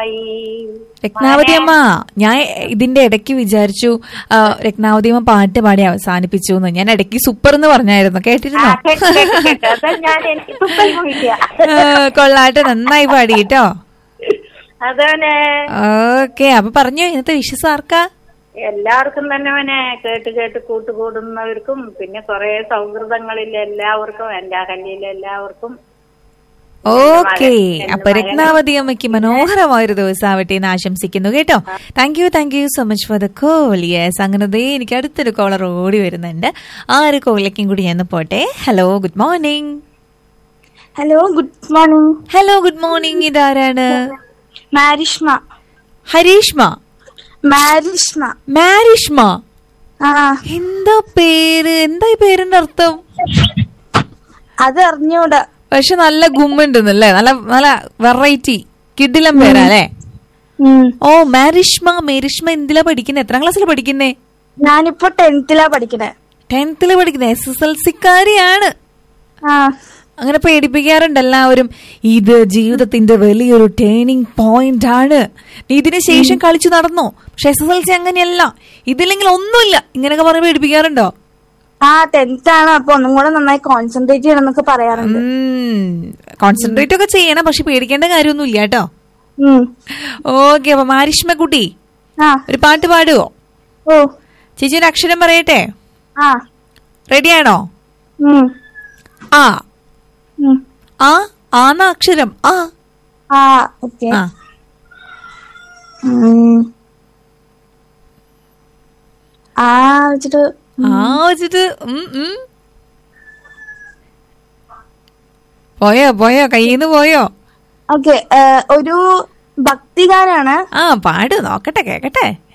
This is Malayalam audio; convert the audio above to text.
രത്നാവതിയമ്മായി രത്നാവതി അമ്മ ഞാൻ ഇതിന്റെ ഇടയ്ക്ക് വിചാരിച്ചു ആ, രത്നാവതി അമ്മ പാട്ട് പാടി അവസാനിപ്പിച്ചു എന്ന് ഞാൻ ഇടയ്ക്ക് സൂപ്പർ എന്ന് പറഞ്ഞായിരുന്നു ആ, കേട്ടിരുന്നോ കേട്ടു, കേട്ടു, കേട്ടു. അതാ ഞാൻ എനിക്ക് തുപ്പൽ പോയില്ല ആ, കൊള്ളാട്ടെ നന്നായി പാടി കേട്ടോ അതവനെ ഓക്കെ അപ്പൊ പറഞ്ഞു ഇന്നത്തെ വിശ്വസം ആർക്കാ എല്ലാവർക്കും തന്നെ അവനെ കേട്ട് കേട്ട് കൂട്ടുകൂടുന്നവർക്കും പിന്നെ കുറെ സൗഹൃദങ്ങളിൽ എല്ലാവർക്കും എന്റെ അകലിയിലെ എല്ലാവർക്കും ഓക്കെ എന്റെ അപ്പൊ മകനും. രത്നാവതി അമ്മയ്ക്ക് മനോഹരമായ ഒരു ദിവസം ആവട്ടെ എന്ന് ആശംസിക്കുന്നു കേട്ടോ thank you thank you so much for the call yes അങ്ങനെ ദേ എനിക്ക് അടുത്തൊരു കോളർ ഓടി വരുന്നുണ്ട് ആ ഒരു കോളിലേക്കും കൂടി ഞാൻ പോട്ടെ hello good morning hello good morning hello good morning ഇതാരാണ് മാരിഷ്മ ഹരീഷ്മ മാരിഷ്മ മാരിഷ്മ ആ എന്താ പേര് എന്താ ഈ പേരിന്റെ അർത്ഥം അത് അറിഞ്ഞൂടാ പക്ഷെ നല്ല ഗുമ്മുണ്ടെന്നല്ലേ നല്ല നല്ല വെറൈറ്റി കിഡിലം പേരാ അല്ലേ ഉം. ഓ മാരിഷ്മ മേരിഷ്മ എന്തിലാ പഠിക്കുന്നേ എത്രാം ക്ലാസ്സിൽ പഠിക്കുന്നേ ഞാനിപ്പോ ടെൻത്തിലാ പഠിക്കണേ ടെൻത്തിൽ പഠിക്കുന്നത് എസ് എസ് എൽ സിക്കാരിയാണ് ആ അങ്ങനെ പേടിപ്പിക്കാറുണ്ട് എല്ലാവരും ഇത് ജീവിതത്തിന്റെ വലിയൊരു ടേണിംഗ് പോയിന്റ് ആണ് നീ ഇതിന് ശേഷം കളിച്ചു നടന്നോ പക്ഷെ എസ് എസ് എൽ സി അങ്ങനെയല്ല ഇതില്ലെങ്കിൽ ഒന്നുമില്ല ഇങ്ങനെയൊക്കെ പറഞ്ഞ് പേടിപ്പിക്കാറുണ്ടോ ആ ടെൻത്ത് ആണ് അപ്പൊ ഒന്നും കൂടെ നന്നായി കോൺസെൻട്രേറ്റ് ചെയ്യണം എന്നൊക്കെ പറയാറുണ്ട് കോൺസെൻട്രേറ്റ് ഒക്കെ ചെയ്യണം പക്ഷെ പേടിക്കേണ്ട കാര്യമൊന്നുമില്ല കേട്ടോ ഉം. ഓക്കെ അപ്പൊ മാരിഷ്മ കുട്ടി ആ ഒരു പാട്ട് പാടുവോ ഓ ചേച്ചി ഒരു അക്ഷരം പറയട്ടെ ആ റെഡിയാണോ ഉം. ആ ഉം. ആ ആന്ന അക്ഷരം ആ ആ ഓക്കെ ആ ആ വെച്ചിട്ട് ആ വെച്ചിട്ട് ഉം, ഉം. പോയോ പോയോ കയ്യിന്ന് പോയോ ഓക്കെ ഒരു ഭക്തിഗാനാണ് ആ പാട് നോക്കട്ടെ കേക്കട്ടെ